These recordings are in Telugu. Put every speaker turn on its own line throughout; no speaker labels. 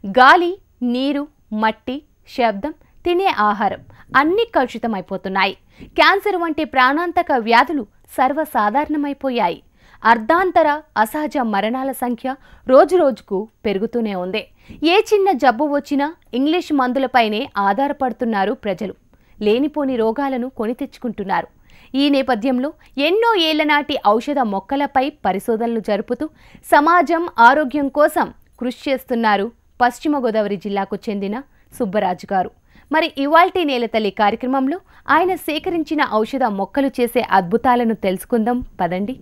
గాలి నీరు మట్టి శబ్దం తినే ఆహారం అన్నీ కలుషితమైపోతున్నాయి క్యాన్సర్ వంటి ప్రాణాంతక వ్యాధులు సర్వసాధారణమైపోయాయి అర్ధాంతర అసహజ మరణాల సంఖ్య రోజురోజుకు పెరుగుతూనే ఉంది ఏ చిన్న జబ్బు వచ్చినా ఇంగ్లీష్ మందులపైనే ఆధారపడుతున్నారు ప్రజలు లేనిపోని రోగాలను కొని తెచ్చుకుంటున్నారు ఈ నేపథ్యంలో ఎన్నో ఏళ్ల నాటి ఔషధ మొక్కలపై పరిశోధనలు జరుపుతూ సమాజం ఆరోగ్యం కోసం కృషి చేస్తున్నారు పశ్చిమ గోదావరి జిల్లాకు చెందిన సుబ్బరాజు గారు మరి ఇవాల్టి నేలతల్లి కార్యక్రమంలో ఆయన సేకరించిన ఔషధ మొక్కలు చేసే అద్భుతాలను తెలుసుకుందాం పదండి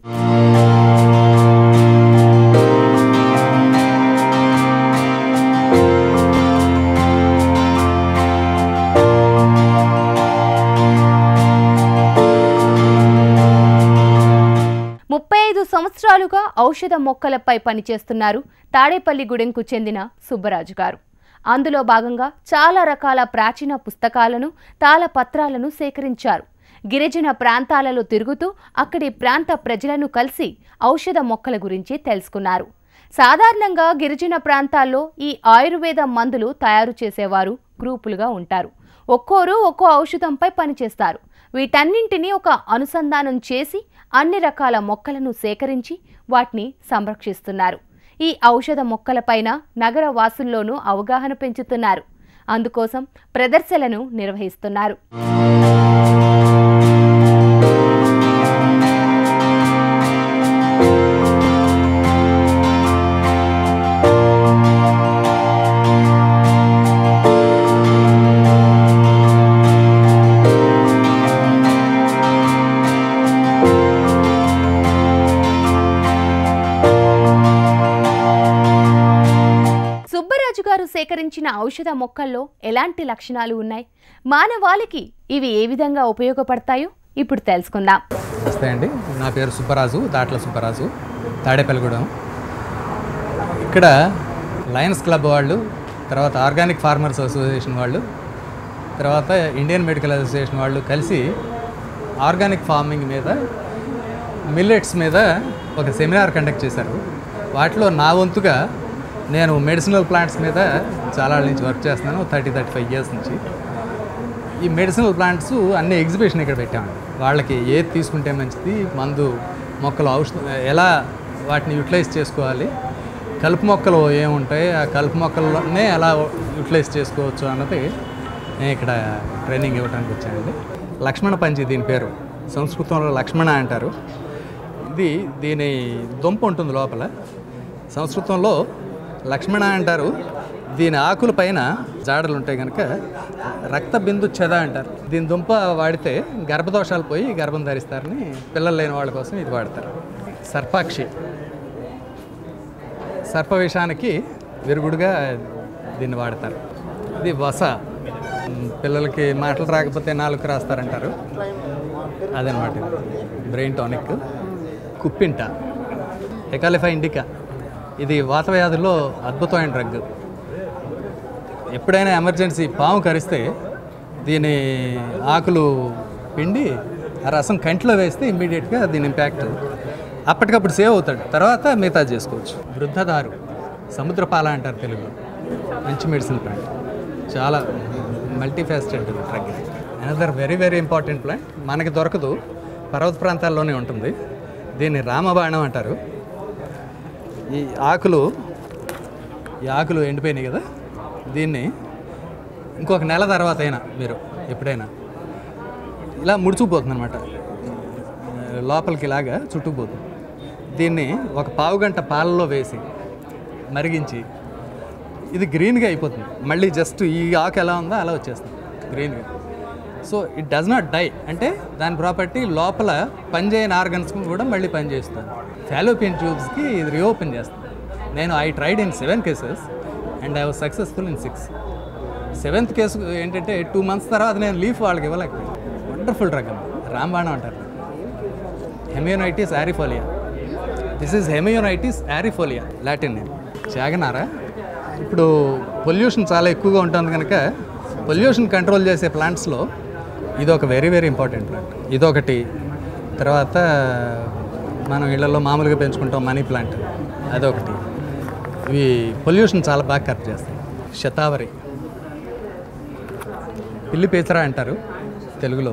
ముప్పై ఐదు సంవత్సరాలుగా ఔషధ మొక్కలపై పనిచేస్తున్నారు తాడేపల్లిగూడెంకు చెందిన సుబ్బరాజు గారు అందులో భాగంగా చాలా రకాల ప్రాచీన పుస్తకాలను తాళపత్రాలను సేకరించారు గిరిజన ప్రాంతాలలో తిరుగుతూ అక్కడి ప్రాంత ప్రజలను కలిసి ఔషధ మొక్కల గురించి తెలుసుకున్నారు సాధారణంగా గిరిజన ప్రాంతాల్లో ఈ ఆయుర్వేద మందులు తయారు చేసేవారు గ్రూపులుగా ఉంటారు ఒక్కోరు ఒక్కో ఔషధంపై పనిచేస్తారు వీటన్నింటినీ ఒక అనుసంధానం చేసి అన్ని రకాల మొక్కలను సేకరించి వాటిని సంరక్షిస్తున్నారు ఈ ఔషధ మొక్కలపైన నగర వాసుల్లోనూ అవగాహన పెంచుతున్నారు అందుకోసం ప్రదర్శనలను నిర్వహిస్తున్నారు సుబ్బరాజు గారు సేకరించిన ఔషధ మొక్కల్లో ఎలాంటి లక్షణాలు ఉన్నాయి మానవాళికి ఇవి ఏ విధంగా ఉపయోగపడతాయో ఇప్పుడు తెలుసుకుందాం
నమస్తే అండి నా పేరు సుబ్బరాజు దాట్ల సుబ్బరాజు తాడేపల్లిగూడెం ఇక్కడ లయన్స్ క్లబ్ వాళ్ళు తర్వాత ఆర్గానిక్ ఫార్మర్స్ అసోసియేషన్ వాళ్ళు తర్వాత ఇండియన్ మెడికల్ అసోసియేషన్ వాళ్ళు కలిసి ఆర్గానిక్ ఫార్మింగ్ మీద మిల్లెట్స్ మీద ఒక సెమినార్ కండక్ట్ చేశారు వాటిలో నా వంతుగా నేను మెడిసినల్ ప్లాంట్స్ మీద చాలా నుంచి వర్క్ చేస్తున్నాను థర్టీ థర్టీ ఫైవ్ ఇయర్స్ నుంచి ఈ మెడిసినల్ ప్లాంట్స్ అన్ని ఎగ్జిబిషన్ ఇక్కడ పెట్టామండి వాళ్ళకి ఏది తీసుకుంటే మంచిది మందు మొక్కలు ఔషధం ఎలా వాటిని యూటిలైజ్ చేసుకోవాలి కలుపు మొక్కలు ఏముంటాయి ఆ కలుపు మొక్కలనే ఎలా యూటిలైజ్ చేసుకోవచ్చు అన్నది నేను ఇక్కడ ట్రైనింగ్ ఇవ్వడానికి వచ్చానండి లక్ష్మణ పంచి దీని పేరు సంస్కృతంలో లక్ష్మణ అంటారు ఇది దీని దుంప ఉంటుంది లోపల సంస్కృతంలో లక్ష్మణ అంటారు దీని ఆకుల పైన జాడలు ఉంటాయి కనుక రక్త బిందు చెద అంటారు దీని దుంప వాడితే గర్భదోషాలు పోయి గర్భం ధరిస్తారని పిల్లలు లేని వాళ్ళ కోసం ఇది వాడతారు సర్పాక్షి సర్ప విషానికి విరుగుడుగా దీన్ని వాడతారు ఇది వస ఉమ్, పిల్లలకి మాటలు రాకపోతే నాలుగు రాస్తారంటారు అదనమాట బ్రెయిన్ టానిక్ కుప్పింట ఎకాలిఫా ఇండికా ఇది వాత వ్యాధుల్లో అద్భుతమైన డ్రగ్ ఎప్పుడైనా ఎమర్జెన్సీ పాము కరిస్తే దీని ఆకులు పిండి ఆ రసం కంటిలో వేస్తే ఇమ్మీడియట్గా దీని ఇంపాక్ట్ అప్పటికప్పుడు సేవ్ అవుతాడు తర్వాత మిగతా చేసుకోవచ్చు వృద్ధదారు సముద్రపాల అంటారు తెలుగులో మంచి మెడిసిన్ ప్లాంట్ చాలా multifaceted drug another very very important plant మనకి దొరకదు పర్వత ప్రాంతాల్లోనే ఉంటుంది దీన్ని రామబాణం అంటారు ఈ ఆకులు ఈ ఆకులు ఎండిపోయినాయి కదా దీన్ని ఇంకొక నెల తర్వాత అయినా మీరు ఎప్పుడైనా ఇలా ముడుచుకుపోతుంది అనమాట లోపలికి ఇలాగా చుట్టుకుపోతుంది దీన్ని ఒక పావు గంట పాలలో వేసి మరిగించి ఇది గ్రీన్గా అయిపోతుంది మళ్ళీ జస్ట్ ఈ ఆకు ఎలా ఉందో అలా వచ్చేస్తుంది గ్రీన్గా so it does not die అంటే దాని ప్రాపర్టీ లోపల పనిచేయని ఆర్గన్స్ కూడా మళ్ళీ పనిచేస్తుంది ఫాలోపియన్ ట్యూబ్స్కి ఇది రీఓపెన్ చేస్తుంది నేను I tried in seven cases and I was successful in six seventh case ఏంటంటే టూ మంత్స్ తర్వాత నేను లీఫ్ వాళ్ళకి ఇవ్వలేకపోయాను వండర్ఫుల్ డ్రగ్ రాంబాణం అంటారు Hemionitis arifolia this is Hemionitis arifolia Latin name చాగనారా ఇప్పుడు పొల్యూషన్ చాలా ఎక్కువగా ఉంటుంది కనుక పొల్యూషన్ కంట్రోల్ చేసే ప్లాంట్స్లో ఇది ఒక వెరీ వెరీ ఇంపార్టెంట్ ప్లాంట్ ఇదొకటి తర్వాత మనం ఇళ్లలో మామూలుగా పెంచుకుంటాం మనీ ప్లాంట్ అదొకటి ఇవి పొల్యూషన్ చాలా బాగా కరెక్ట్ చేస్తాయి శతావరి పిల్లి పేచరా అంటారు తెలుగులో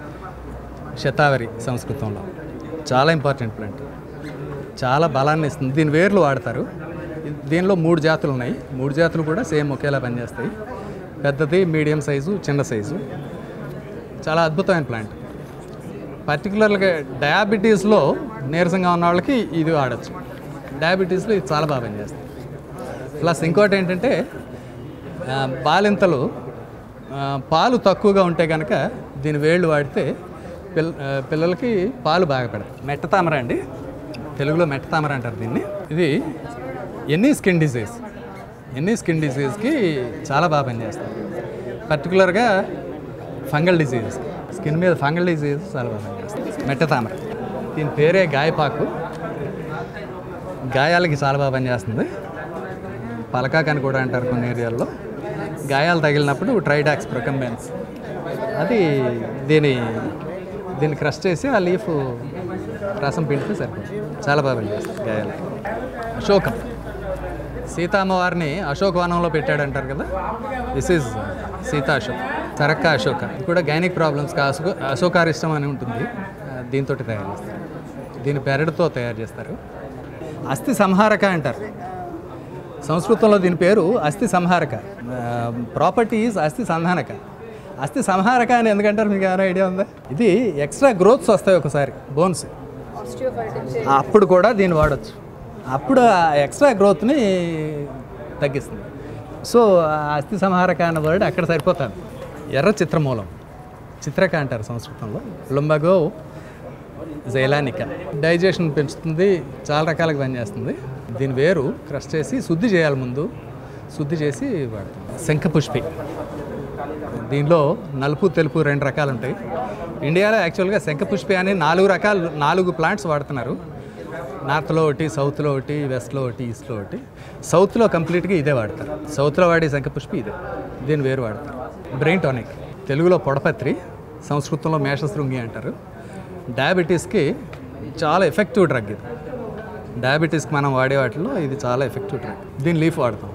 శతావరి సంస్కృతంలో చాలా ఇంపార్టెంట్ ప్లాంట్ చాలా బలాన్ని ఇస్తుంది దీని వేర్లు వాడతారు దీనిలో మూడు జాతులు ఉన్నాయి మూడు జాతులు కూడా సేమ్ ఒకేలా పనిచేస్తాయి పెద్దది మీడియం సైజు చిన్న సైజు చాలా అద్భుతమైన ప్లాంట్ పర్టికులర్గా డయాబెటీస్లో నీరసంగా ఉన్న వాళ్ళకి ఇది వాడచ్చు డయాబెటీస్లో ఇది చాలా బాగా పనిచేస్తుంది ప్లస్ ఇంకోటి ఏంటంటే ఆ, బాలింతలు ఆ, పాలు తక్కువగా ఉంటే కనుక దీని వేళ్ళు వాడితే పిల్ల ఆ, పిల్లలకి పాలు బాగా పెడతాయి మెట్ట తామర అండి తెలుగులో మెట్ట తామర అంటారు దీన్ని ఇది any skin disease any skin డిసీజ్కి చాలా బాగా పనిచేస్తుంది పర్టికులర్గా ఫంగల్ డిసీజ్ స్కిన్ మీద ఫంగల్ డిసీజ్ చాలా బాగా పనిచేస్తుంది మెట్ట తామర దీని పేరే గాయపాకు గాయాలకి చాలా బాగా పనిచేస్తుంది పలకాక్ అని కూడా అంటారు కొన్ని ఏరియాల్లో గాయాలు తగిలినప్పుడు ట్రైడాక్స్ ప్రొకంబెన్స్ అది దీని దీన్ని క్రష్ చేసి ఆ లీఫ్ రసం పిండితే సరిపోతుంది చాలా బాగా పనిచేస్తుంది గాయాలకి అశోకం సీతామ్మవారిని అశోక వనంలో పెట్టాడంటారు కదా this is Sita Ashok saraca asoca ఇది కూడా గైనిక్ ప్రాబ్లమ్స్కి అశోక అశోకారిష్టం అని ఉంటుంది ఆ, దీంతో తయారు చేస్తారు దీని పెరడుతో తయారు చేస్తారు అస్థి సంహారక అంటారు సంస్కృతంలో దీని పేరు అస్థి సంహారక ప్రాపర్టీ ఈజ్ అస్థి సంధానక అస్థి సంహారక అని ఎందుకంటారు మీకు ఏమైనా ఐడియా ఉందా ఇది ఎక్స్ట్రా గ్రోత్స్ వస్తాయి ఒకసారి బోన్స్ అప్పుడు కూడా దీన్ని వాడచ్చు అప్పుడు ఆ ఎక్స్ట్రా గ్రోత్ని తగ్గిస్తుంది సో ఆ అస్థి సంహారక అన్న వర్డ్ అక్కడ సరిపోతుంది ఎర్ర చిత్రమూలం చిత్రక అంటారు సంస్కృతంలో లుంబగో జైలానిక డైజెషన్ పెంచుతుంది చాలా రకాలుగా పనిచేస్తుంది దీని వేరు క్రష్ చేసి శుద్ధి చేయాలి ముందు శుద్ధి చేసి వాడతాం శంఖపుష్పి దీనిలో నలుపు తెలుపు రెండు రకాలు ఉంటాయి ఇండియాలో యాక్చువల్గా శంఖపుష్పి అని నాలుగు రకాలు నాలుగు ప్లాంట్స్ వాడుతున్నారు నార్త్లో ఒకటి సౌత్లో ఒకటి వెస్ట్లో ఒకటి ఈస్ట్లో ఒకటి సౌత్లో కంప్లీట్గా ఇదే వాడతారు సౌత్లో వాడే శంఖపుష్పి ఇదే దీని వేరు వాడతారు బ్రెయిన్ టానిక్ తెలుగులో పొడపత్రి సంస్కృతంలో మేషశృంగి అంటారు డయాబెటీస్కి చాలా ఎఫెక్టివ్ డ్రగ్ ఇది డయాబెటీస్కి మనం వాడే వాటిలో ఇది చాలా ఎఫెక్టివ్ డ్రగ్ దీని లీఫ్ వాడతాం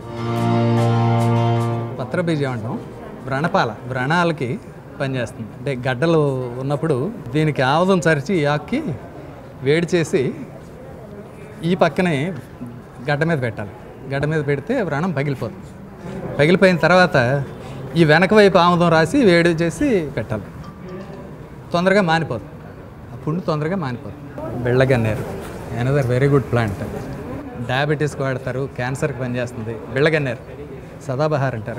పత్రబీజం అంటాం వ్రణపాల వ్రణాలకి పనిచేస్తుంది అంటే గడ్డలు ఉన్నప్పుడు దీనికి ఆముదం చరిచి ఈ ఆకుకి వేడి చేసి ఈ పక్కనే గడ్డ మీద పెట్టాలి గడ్డ మీద పెడితే వ్రణం పగిలిపోతుంది పగిలిపోయిన తర్వాత ఈ వెనక వైపు ఆముదం రాసి వేడి చేసి పెట్టాలి తొందరగా మానిపోతుంది ఆ పుండు తొందరగా మానిపోతుంది బెళ్ళగన్నేరు అనదర్ వెరీ గుడ్ ప్లాంట్ డయాబెటీస్కి వాడతారు క్యాన్సర్కి పనిచేస్తుంది బెళ్ళగన్నేరు సదాబహార్ అంటారు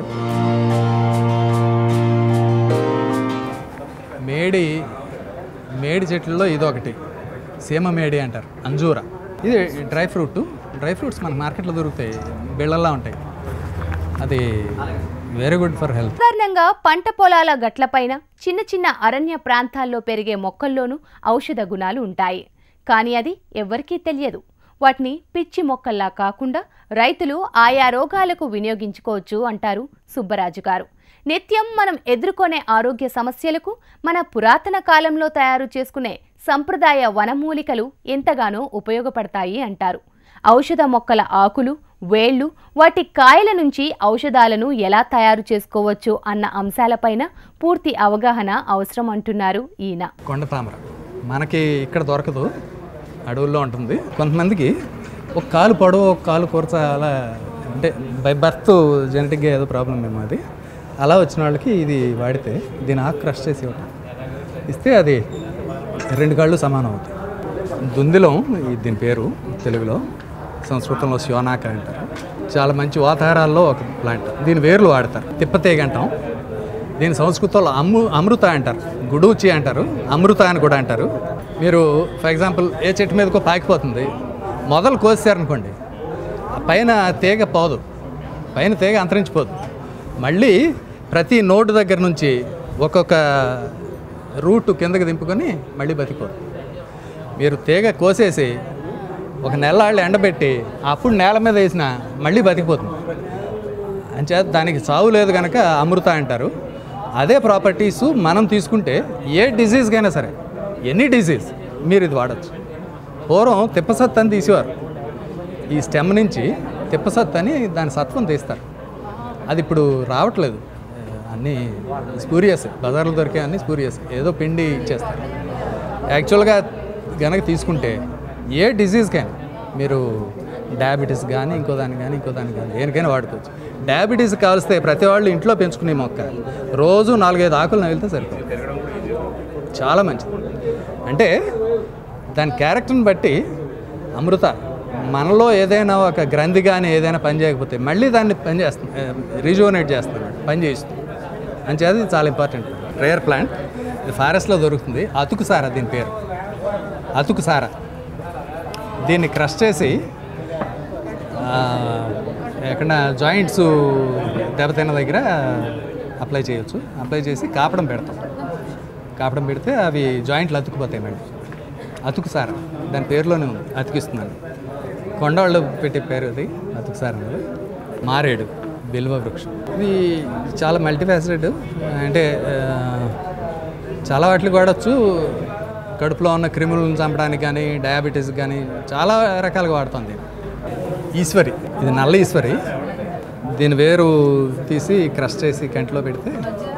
మేడి మేడి చెట్లలో ఇదొకటి సీమ మేడి అంటారు అంజూర ఇది డ్రై ఫ్రూట్ డ్రై ఫ్రూట్స్ మనకు మార్కెట్లో దొరుకుతాయి బిళ్ళల్లా ఉంటాయి అది వెరీ గుడ్ ఫర్ హెల్త్
సాధారణంగా పంట పొలాల గట్లపైన చిన్న చిన్న అరణ్య ప్రాంతాల్లో పెరిగే మొక్కల్లోనూ ఔషధ గుణాలు ఉంటాయి కానీ అది ఎవ్వరికీ తెలియదు వాటిని పిచ్చి మొక్కల్లా కాకుండా రైతులు ఆయా రోగాలకు వినియోగించుకోవచ్చు అంటారు సుబ్బరాజు గారు నిత్యం మనం ఎదుర్కొనే ఆరోగ్య సమస్యలకు మన పురాతన కాలంలో తయారు చేసుకునే సంప్రదాయ వనమూలికలు ఎంతగానో ఉపయోగపడతాయి అంటారు ఔషధ మొక్కల ఆకులు వేళ్ళు వాటి కాయల నుంచి ఔషధాలను ఎలా తయారు చేసుకోవచ్చు అన్న అంశాలపైన పూర్తి అవగాహన అవసరం అంటున్నారు ఈయన
కొండ తామర మనకి ఇక్కడ దొరకదు అడవుల్లో ఉంటుంది కొంతమందికి ఒక కాలు పొడవు ఒక కాలు కూర్చ అలా అంటే బై బర్త్ జెనెటిక్గా ఏదో ప్రాబ్లం ఏమో అది అలా వచ్చిన వాళ్ళకి ఇది వాడితే దీని ఆకు క్రష్ చేసి ఇవ్వటం ఇస్తే అది రెండు కాళ్ళు సమానం అవుతాయి దుందిలం ఈ- దీని పేరు తెలుగులో సంస్కృతంలో శివనాక అంటారు చాలా మంచి వాతావరణాల్లో ఒక ప్లాంట్ దీని వేర్లు వాడతారు తిప్పతీగ అంటాం దీని సంస్కృతంలో అమ్ము అమృత అంటారు గుడూచి అంటారు అమృత అని కూడా అంటారు మీరు ఫర్ ఎగ్జాంపుల్ ఏ చెట్టు మీదకో పాకిపోతుంది మొదలు కోసారనుకోండి ఆ పైన తీగ పోదు పైన తీగ అంతరించిపోదు మళ్ళీ ప్రతి నోటు దగ్గర నుంచి ఒక్కొక్క రూట్ కిందకి దింపుకొని మళ్ళీ బతికిపోదు మీరు తీగ కోసేసి ఒక నెలలాళ్ళు ఎండబెట్టి అప్పుడు నేల మీద వేసిన మళ్ళీ బతికిపోతుంది అంచేత దానికి సావు లేదు కనుక అమృత అంటారు అదే ప్రాపర్టీస్ మనం తీసుకుంటే ఏ డిజీజ్కైనా సరే ఎనీ డిజీజ్ మీరు ఇది వాడచ్చు పూర్వం తిప్పసత్ అని తీసేవారు ఈ స్టెమ్ నుంచి తిప్పసత్ అని దాని సత్వం తీస్తారు అది ఇప్పుడు రావట్లేదు అన్నీ స్పూరియస్ బజార్లో దొరికే అన్నీ స్పూరియస్ ఏదో పిండి ఇచ్చేస్తారు యాక్చువల్గా గనక తీసుకుంటే ఏ డిసీజ్ కానీ మీరు డయాబెటీస్ కానీ ఇంకో దానికి కానీ ఇంకో దానికి కానీ దేనికైనా వాడుకోవచ్చు డయాబెటీస్ కావలిస్తే ప్రతి వాళ్ళు ఇంట్లో పెంచుకునే మొక్క రోజు నాలుగైదు ఆకులు నవిలితే సరిపోతుంది చాలా మంచిది అంటే దాని క్యారెక్టర్ని బట్టి అమృత మనలో ఏదైనా ఒక గ్రంథి కానీ ఏదైనా పని చేయకపోతే మళ్ళీ దాన్ని పని చేస్తుంది రిజువనేట్ చేస్తుంది పని చేస్తుంది అని అది చాలా ఇంపార్టెంట్ రేర్ ప్లాంట్ ఇది ఫారెస్ట్లో దొరుకుతుంది అతుకు సార దీని పేరు అతుకు సార దీన్ని క్రష్ చేసి ఆ, ఎక్కడ జాయింట్స్ దెబ్బతిన్న దగ్గర అప్లై చేయొచ్చు అప్లై చేసి కాపడం పెడతాం కాపడం పెడితే అవి జాయింట్లు అతుకుపోతాయి మళ్ళీ అతుకు సార దాని పేరులోనే ఉంది అతికిస్తున్నాను కొండవాళ్ళు పెట్టే పేరు అది అతుకు సార అనేది మారేడు బిల్వ వృక్షం ఇది చాలా మల్టీఫాసెటెడ్ అంటే ఆ, చాలా వాటికి వాడచ్చు కడుపులో ఉన్న క్రిములను చంపడానికి కానీ డయాబెటీస్ కానీ చాలా రకాలుగా వాడుతుంది ఈశ్వరి ఇది నల్ల ఈశ్వరి దీని వేరు తీసి క్రష్ చేసి కంటిలో పెడితే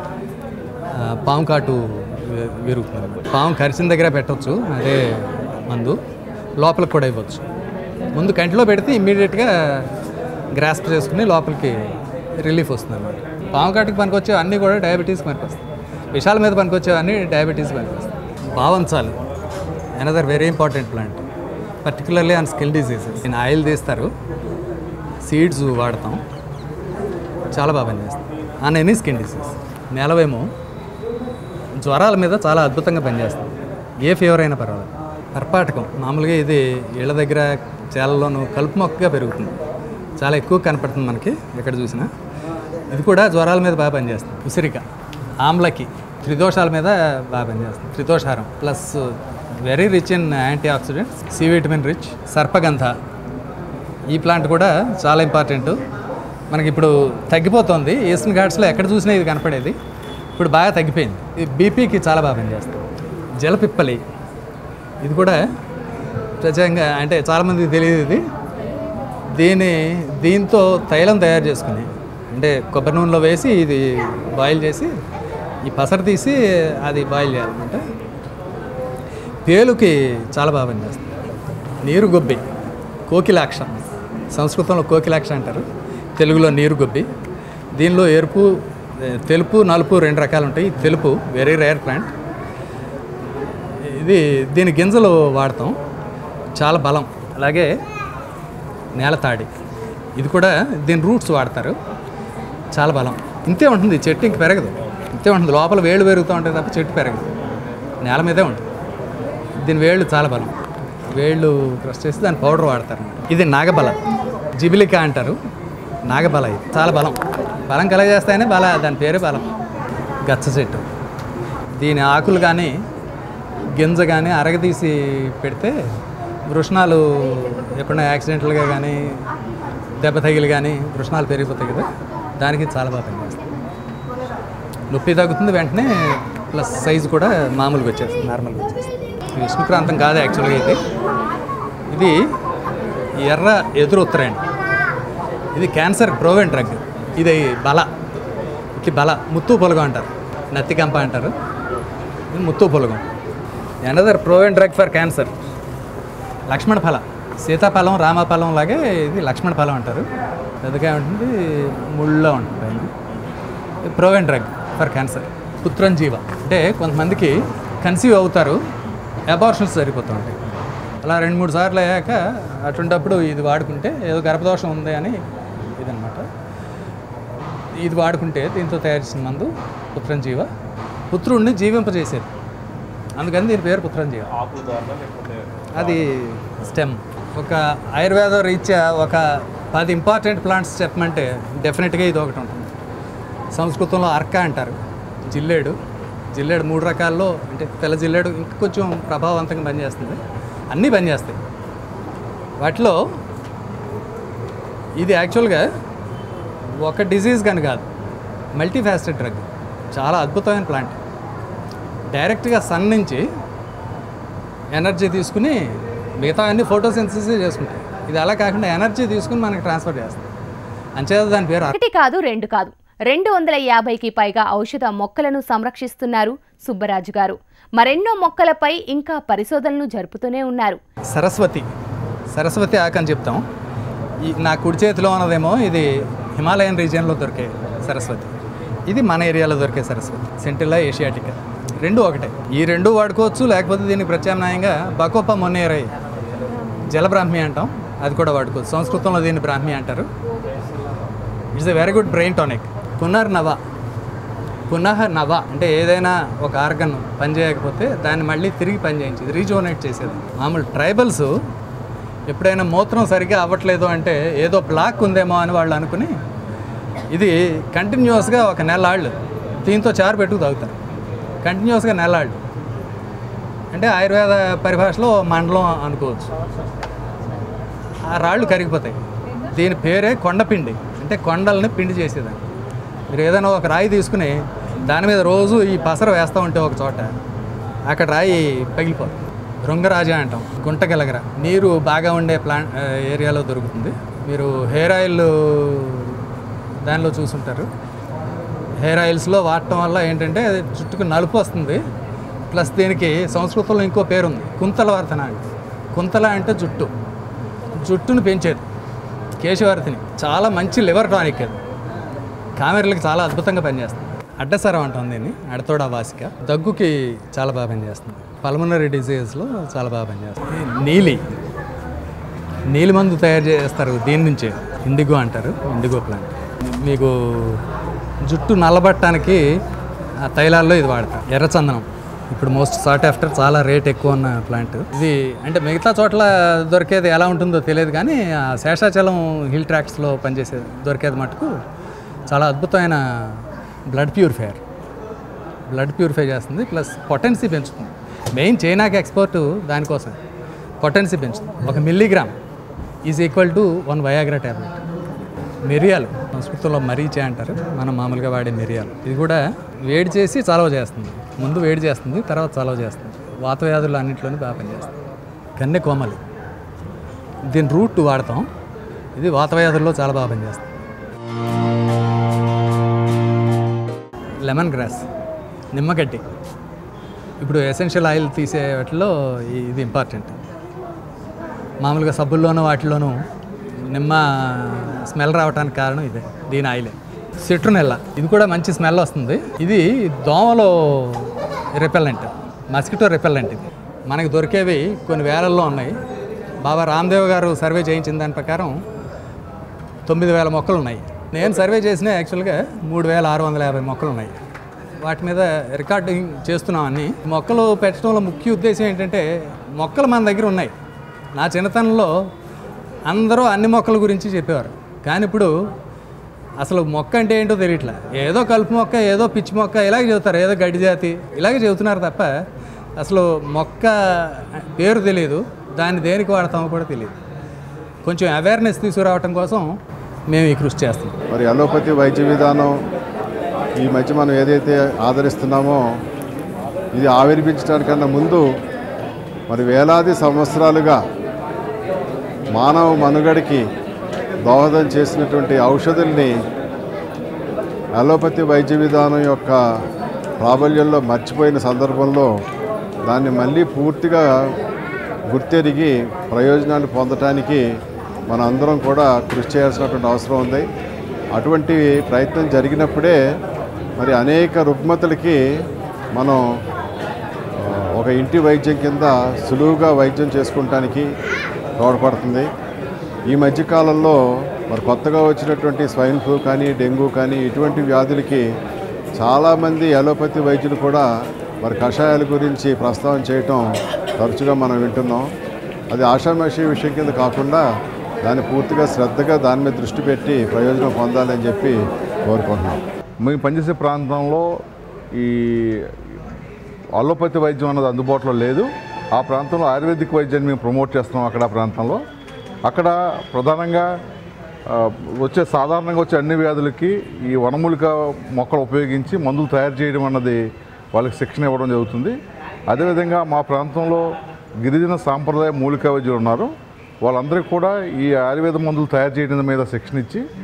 ఆ, పాము కాటు వి- విరుగుతుంది పాము కరిచిన దగ్గర పెట్టవచ్చు అదే మందు లోపలికి కూడా ఇవ్వచ్చు ముందు కంటిలో పెడితే ఇమ్మీడియట్గా గ్రాస్ప్ చేసుకుని లోపలికి రిలీఫ్ వస్తుంది అన్నమాట పాము కాటుకి పనికొచ్చే అన్నీ కూడా డయాబెటీస్ పనికొస్తాయి విషాల మీద పనికొచ్చేవన్నీ డయాబెటీస్ పనికొస్తాయి బావంచాలు another very important plant particularly on skill diseases నేను ఆయిల్ తీస్తారు సీడ్స్ వాడతాం చాలా బాగా పనిచేస్తాం ఆన్ ఎనీ స్కిన్ డిసీజ్ నెలవేమో జ్వరాల మీద చాలా అద్భుతంగా పనిచేస్తుంది ఏ ఫీవర్ అయినా పర్వాలేదు కర్పాటకం మామూలుగా ఇది ఇళ్ళ దగ్గర చేలలోనూ కలుపు మొక్కగా పెరుగుతుంది చాలా ఎక్కువ కనపడుతుంది మనకి ఎక్కడ చూసినా ఇది కూడా జ్వరాల మీద బాగా పనిచేస్తుంది ఉసిరిక ఆమ్లకి త్రిదోషాల మీద బాగా పనిచేస్తుంది త్రిదోషారం plus very rich in anti oxidants C vitamin rich సర్పగంధ ఈ ప్లాంట్ కూడా చాలా ఇంపార్టెంట్ మనకి ఇప్పుడు తగ్గిపోతుంది ఈస్టర్న్ ఘాట్స్లో ఎక్కడ చూసినా ఇది కనపడేది ఇప్పుడు బాగా తగ్గిపోయింది ఇది బీపీకి చాలా బాగా పనిచేస్తుంది జలపిప్పలి ఇది కూడా ప్రత్యేకంగా అంటే చాలామందికి తెలియదు ఇది దీని దీంతో తైలం తయారు చేసుకుని అంటే కొబ్బరి నూనెలో వేసి ఇది బాయిల్ చేసి ఈ పసరు తీసి అది బాయిల్ చేయాలన్నమాట పేలుకి చాలా బాగా పనిచేస్తుంది నీరు గొబ్బి కోకిలాక్ష సంస్కృతంలో కోకిలాక్ష అంటారు తెలుగులో నీరు గొబ్బి దీనిలో ఎరుపు ఏ, తెలుపు నలుపు రెండు రకాలు ఉంటాయి ఈ తెలుపు వెరీ రేర్ ప్లాంట్ ఇది దీని గింజలు వాడతాం చాలా బలం అలాగే నేలతాడి ఇది కూడా దీని రూట్స్ వాడతారు చాలా బలం ఇంతే ఉంటుంది ఈ చెట్టు ఇంక పెరగదు ఇంతే ఉంటుంది లోపల వేళ్ళు పెరుగుతూ ఉంటాయి తప్ప చెట్టు పెరగదు నేల మీదే ఉంటుంది దీని వేళ్ళు చాలా బలం వేళ్ళు క్రష్ చేసి దాని పౌడర్ వాడతారు ఇది నాగబల జిబిలిక అంటారు నాగబల ఇది చాలా బలం బలం కలగజేస్తాయని బల దాని పేరే బలం గచ్చ చెట్టు దీని ఆకులు కానీ గింజ కానీ అరగదీసి పెడితే వృషణాలు ఎప్పుడైనా యాక్సిడెంటల్గా కానీ దెబ్బ తగిలి కానీ వృషణాలు పెరిగిపోతాయి కదా దానికి చాలా బాగా పనిచేస్తుంది నొప్పి తగ్గుతుంది వెంటనే ప్లస్ సైజు కూడా మామూలుగా వచ్చేస్తుంది నార్మల్గా వచ్చేస్తుంది ఇది విష్ణుక్రాంతం కాదు యాక్చువల్గా ఇది ఇది ఎర్ర ఎదురు ఉత్తరాయణి ఇది క్యాన్సర్ ప్రోవెన్ డ్రగ్ ఇది బల ఇది బల ముత్తు పొలగం అంటారు నత్తికంప అంటారు ఇది ముత్తు పొలగం another proven drug for cancer లక్ష్మణ ఫల సీతాఫలం రామఫలం లాగే ఇది లక్ష్మణ ఫలం అంటారు పెద్దగా ఉంటుంది ముళ్ళలో ఉంటుంది పైన ప్రోవెన్ డ్రగ్ ఫర్ క్యాన్సర్ పుత్రంజీవ అంటే కొంతమందికి కన్సీవ్ అవుతారు అబార్షన్స్ సరిపోతూ ఉంటాయి అలా రెండు మూడు సార్లు అయ్యాక అటువంటప్పుడు ఇది వాడుకుంటే ఏదో గర్భదోషం ఉంది అని ఇదనమాట ఇది వాడుకుంటే దీంతో తయారు చేసిన మందు పుత్రంజీవ పుత్రుడిని జీవింపజేసేది అందుకని దీని పేరు పుత్రంజీవ అది స్టెమ్ ఒక ఆయుర్వేద రీత్యా ఒక పది ఇంపార్టెంట్ ప్లాంట్స్ చెప్పమంటే డెఫినెట్గా ఇది ఒకటి ఉంటుంది సంస్కృతంలో అర్క అంటారు జిల్లేడు జిల్లేడు మూడు రకాల్లో అంటే తెల్ల జిల్లేడు ఇంకా కొంచెం ప్రభావవంతంగా పనిచేస్తుంది అన్నీ పనిచేస్తాయి వాటిలో ఇది యాక్చువల్గా ఒక డిజీజ్ కానీ కాదు మల్టీఫాస్టెడ్ డ్రగ్ చాలా అద్భుతమైన ప్లాంట్ డైరెక్ట్గా సన్ నుంచి ఎనర్జీ తీసుకుని మిగతా అన్ని ఫోటోసింథసిస్ చేసుకుంటాయి ఇది అలా కాకుండా ఎనర్జీ తీసుకుని మనకి ట్రాన్స్ఫర్ చేస్తుంది అంచేత దాని పేరు
ఒకటి కాదు రెండు కాదు రెండు వందల యాభైకి పైగా ఔషధ మొక్కలను సంరక్షిస్తున్నారు సుబ్బరాజు గారు మరెన్నో మొక్కలపై ఇంకా పరిశోధనలు జరుపుతూనే ఉన్నారు
సరస్వతి సరస్వతి ఆకు అని చెప్తాం ఈ నా కుడి చేతిలో ఉన్నదేమో ఇది హిమాలయన్ రీజియన్లో దొరికే సరస్వతి ఇది మన ఏరియాలో దొరికే సరస్వతి సెంటిల్లా ఏషియాటికా రెండు ఒకటే ఈ రెండు వాడుకోవచ్చు లేకపోతే దీనికి ప్రత్యామ్నాయంగా బకోప మొన్నేరై జలబ్రాహ్మి అంటాం అది కూడా వాడుకోవచ్చు సంస్కృతంలో దీన్ని బ్రాహ్మి అంటారు it's a very good brain tonic పునర్ నవ పునః నవ అంటే ఏదైనా ఒక ఆర్గన్ పనిచేయకపోతే దాన్ని మళ్ళీ తిరిగి పనిచేయించేది రీజోనేట్ చేసేది మామూలు ట్రైబల్స్ ఎప్పుడైనా మూత్రం సరిగ్గా అవ్వట్లేదు అంటే ఏదో బ్లాక్ ఉందేమో అని వాళ్ళు అనుకుని ఇది కంటిన్యూస్గా ఒక నెలాళ్ళు దీంతో చారు పెట్టుకు తాగుతారు కంటిన్యూస్గా నెలాళ్ళు అంటే ఆయుర్వేద పరిభాషలో మండలం అనుకోవచ్చు ఆ రాళ్ళు కరిగిపోతాయి దీని పేరే కొండపిండి అంటే కొండల్ని పిండి చేసేదాన్ని మీరు ఏదైనా ఒక రాయి తీసుకుని దాని మీద రోజు ఈ పసర వేస్తూ ఉంటే ఒక చోట అక్కడ రాయి పగిలిపోతుంది భృంగరాజ అంటాం గుంటగలగర నీరు బాగా ఉండే ప్లాంట్ ఏరియాలో దొరుకుతుంది మీరు హెయిర్ ఆయిల్ దానిలో చూసుంటారు హెయిర్ ఆయిల్స్లో వాడటం వల్ల ఏంటంటే అది జుట్టుకు నలుపు వస్తుంది ప్లస్ దీనికి సంస్కృతంలో ఇంకో పేరు ఉంది కుంతల వర్ధన అంటే కుంతల అంటే జుట్టు జుట్టును పెంచేది కేశవర్ధిని చాలా మంచి లివర్ టానిక్ అది కామెరలకు చాలా అద్భుతంగా పనిచేస్తుంది అడ్డసరం అంటాం దీన్ని అడతోడ వాసిక దగ్గుకి చాలా బాగా పనిచేస్తుంది పల్మనరీ డిసీజెస్లో చాలా బాగా పనిచేస్తుంది నీలి నీలి మందు తయారు చేస్తారు దీని నుంచే ఇండిగో అంటారు ఇండిగో ప్లాంట్ మీకు జుట్టు నల్లబట్టడానికి ఆ తైలాల్లో ఇది వాడతారు ఎర్రచందనం ఇప్పుడు మోస్ట్ సార్ట్ ఆఫ్టర్ చాలా రేట్ ఎక్కువ ఉన్న ప్లాంట్ ఇది అంటే మిగతా చోట్ల దొరికేది ఎలా ఉంటుందో తెలియదు కానీ ఆ శేషాచలం హిల్ ట్రాక్స్లో పనిచేసే దొరికేది మటుకు చాలా అద్భుతమైన బ్లడ్ ప్యూరిఫైయర్ బ్లడ్ ప్యూరిఫై చేస్తుంది ప్లస్ పొటెన్సీ పెంచుతుంది మెయిన్ చైనాకి ఎక్స్పోర్ట్ దానికోసం పొటెన్సీ పెంచుతుంది ఒక milligram is equal to one Viagra tablet మిరియాలు సంస్కృతంలో మరీచే అంటారు మనం మామూలుగా వాడే మిరియాలు ఇది కూడా వేడి చేసి చలవ చేస్తుంది ముందు వేడి చేస్తుంది తర్వాత చలవ చేస్తుంది వాతవ్యాధులు అన్నింటిలోనూ బాగా పనిచేస్తుంది కన్నె కోమలి దీని రూట్ వాడతాం ఇది వాతవ్యాధుల్లో చాలా బాగా పనిచేస్తుంది లెమన్ గ్రాస్ నిమ్మగడ్డి ఇప్పుడు ఎసెన్షియల్ ఆయిల్ తీసే వాటిలో ఈ- ఇది ఇంపార్టెంట్ మామూలుగా సబ్బుల్లోనూ వాటిలోనూ నిమ్మ స్మెల్ రావడానికి కారణం ఇదే దీని ఆయిలే సిట్రునెల్ల ఇది కూడా మంచి స్మెల్ వస్తుంది ఇది దోమలో రిపెల్లెంట్ మస్కిటో రిపెల్లెంట్ ఇది మనకి దొరికేవి కొన్ని వేలల్లో ఉన్నాయి బాబా రామ్దేవ్ గారు సర్వే చేయించిన దాని ప్రకారం తొమ్మిది వేల మొక్కలు ఉన్నాయి నేను సర్వే చేసిన యాక్చువల్గా మూడు వేల ఆరు వందల యాభై మొక్కలు ఉన్నాయి వాటి మీద రికార్డింగ్ చేస్తున్నాం అన్ని మొక్కలు పెట్టడంలో ముఖ్య ఉద్దేశం ఏంటంటే మొక్కలు మన దగ్గర ఉన్నాయి నా చిన్నతనంలో అందరూ అన్ని మొక్కల గురించి చెప్పేవారు కానీ ఇప్పుడు అసలు మొక్క అంటే ఏంటో తెలియట్లే ఏదో కలుపు మొక్క ఏదో పిచ్చి మొక్క ఇలాగే చెబుతారు ఏదో గడ్డి జాతి ఇలాగే చెబుతున్నారు తప్ప అసలు మొక్క పేరు తెలియదు దాన్ని దేనికి వాడతామో కూడా తెలియదు కొంచెం అవేర్నెస్ తీసుకురావటం కోసం మేము ఈ కృషి చేస్తాం
మరి అలోపతి వైద్య విధానం ఈ మధ్య మనం ఏదైతే ఆదరిస్తున్నామో ఇది ఆవిర్భించడానికన్నా ముందు మరి వేలాది సంవత్సరాలుగా మానవ మనుగడకి దోహదం చేసినటువంటి ఔషధుల్ని అలోపతి వైద్య విధానం యొక్క ప్రాబల్యంలో మర్చిపోయిన సందర్భంలో దాన్ని మళ్ళీ పూర్తిగా గుర్తెరిగి ప్రయోజనాలు పొందటానికి మన అందరం కూడా కృషి చేయాల్సినటువంటి అవసరం ఉంది అటువంటి ప్రయత్నం జరిగినప్పుడే మరి అనేక రుగ్మతలకి మనం ఆ, ఒక ఇంటి వైద్యం కింద సులువుగా వైద్యం చేసుకుంటానికి తోడ్పడుతుంది ఈ మధ్యకాలంలో మరి కొత్తగా వచ్చినటువంటి స్వైన్ ఫ్లూ కానీ డెంగ్యూ కానీ ఇటువంటి వ్యాధులకి చాలామంది అలోపతి వైద్యులు కూడా మరి కషాయాల గురించి ప్రస్తావన చేయటం తరచుగా మనం వింటున్నాం అది ఆషామాషి విషయం కింద కాకుండా దాన్ని పూర్తిగా శ్రద్ధగా దాని మీద దృష్టి పెట్టి ప్రయోజనం పొందాలని చెప్పి కోరుకుంటున్నాం
మేము పనిచేసే ప్రాంతంలో ఈ అలోపతి వైద్యం అన్నది అందుబాటులో లేదు ఆ ప్రాంతంలో ఆయుర్వేదిక్ వైద్యాన్ని మేము ప్రమోట్ చేస్తున్నాం అక్కడ ఆ ప్రాంతంలో అక్కడ ప్రధానంగా ఆ, వచ్చే సాధారణంగా వచ్చే అన్ని వ్యాధులకి ఈ వనమూలిక మొక్కలు ఉపయోగించి మందులు తయారు చేయడం అన్నది వాళ్ళకి శిక్షణ ఇవ్వడం జరుగుతుంది అదేవిధంగా మా ప్రాంతంలో గిరిజన సాంప్రదాయ మూలికా వైద్యులు ఉన్నారు వాళ్ళందరికీ కూడా ఈ ఆయుర్వేద మందులు తయారు చేయడం మీద శిక్షణ ఇచ్చి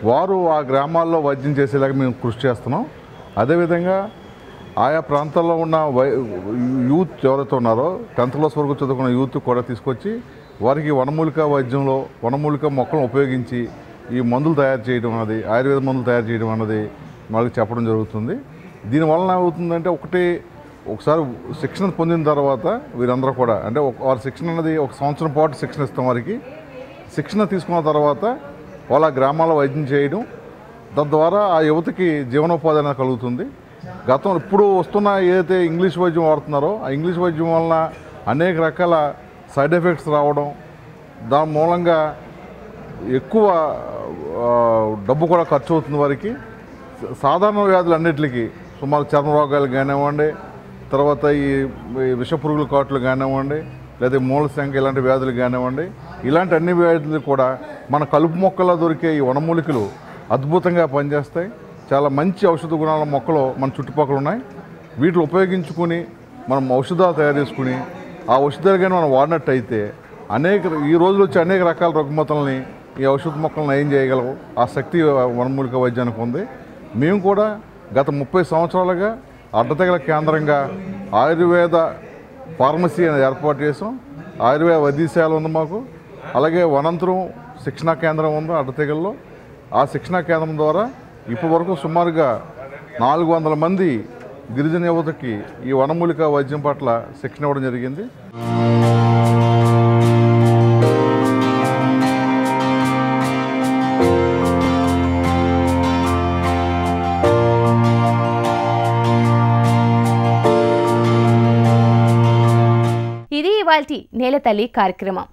వారు ఆ గ్రామాల్లో వైద్యం చేసేలాగా మేము కృషి చేస్తున్నాం అదేవిధంగా ఆయా ప్రాంతాల్లో ఉన్న వై యూత్ ఎవరైతే ఉన్నారో టెన్త్ క్లాస్ వరకు చదువుకున్న యూత్ కూడా తీసుకొచ్చి వారికి వనమూలిక వైద్యంలో వనమూలిక మొక్కలను ఉపయోగించి ఈ మందులు తయారు చేయడం అన్నది ఆయుర్వేద మందులు తయారు చేయడం అన్నది వాళ్ళకి చెప్పడం జరుగుతుంది దీనివలన ఏమవుతుందంటే ఒకటి ఒకసారి శిక్షణ పొందిన తర్వాత వీరందరూ కూడా అంటే ఒక- వారి శిక్షణ అనేది ఒక సంవత్సరం పాటు శిక్షణ ఇస్తాం వారికి శిక్షణ తీసుకున్న తర్వాత వాళ్ళ గ్రామాల్లో వైద్యం చేయడం దాని ద్వారా ఆ యువతకి జీవనోపాధి అనేది కలుగుతుంది గతం ఇప్పుడు వస్తున్న ఏదైతే ఇంగ్లీష్ వైద్యం వాడుతున్నారో ఆ ఇంగ్లీష్ వైద్యం వలన అనేక రకాల సైడ్ ఎఫెక్ట్స్ రావడం దాని మూలంగా ఎక్కువ ఆ, డబ్బు కూడా ఖర్చు అవుతుంది వారికి స- సాధారణ వ్యాధులు అన్నిటికీ సుమారు చర్మ రోగాలు కానివ్వండి తర్వాత ఈ ఈ విష పురుగుల కాట్లు కానివ్వండి లేదా మూలశంక ఇలాంటి వ్యాధులు కానివ్వండి ఇలాంటి అన్ని వ్యాధులు కూడా మన కలుపు మొక్కల్లో దొరికే ఈ వనమూలికలు అద్భుతంగా పనిచేస్తాయి చాలా మంచి ఔషధ గుణాల మొక్కలు మన చుట్టుపక్కల ఉన్నాయి వీటిని ఉపయోగించుకుని మనం ఔషధాలు తయారు చేసుకుని ఆ ఔషధాలు కానీ మనం వాడినట్టయితే అనేక ఈ రోజులు వచ్చే అనేక రకాల రుగ్మతల్ని ఈ ఔషధ మొక్కలను నయం చేయగలవు ఆ శక్తి వనమూలిక వైద్యానికి ఉంది మేము కూడా గత ముప్పై సంవత్సరాలుగా అడ్డతెగల కేంద్రంగా ఆయుర్వేద ఫార్మసీ అనేది ఏర్పాటు చేసాం ఆయుర్వేద వైద్యశాల ఉంది మాకు అలాగే వనంతరం శిక్షణా కేంద్రం ఉంది అడ్డతెగల్లో ఆ శిక్షణా కేంద్రం ద్వారా ఇప్పటి వరకు సుమారుగా నాలుగు వందల మంది గిరిజన యువతకి ఈ వనమూలిక వైద్యం పట్ల శిక్షణ ఇవ్వడం జరిగింది
ఇది ఇవాల్టి నేలతల్లి కార్యక్రమం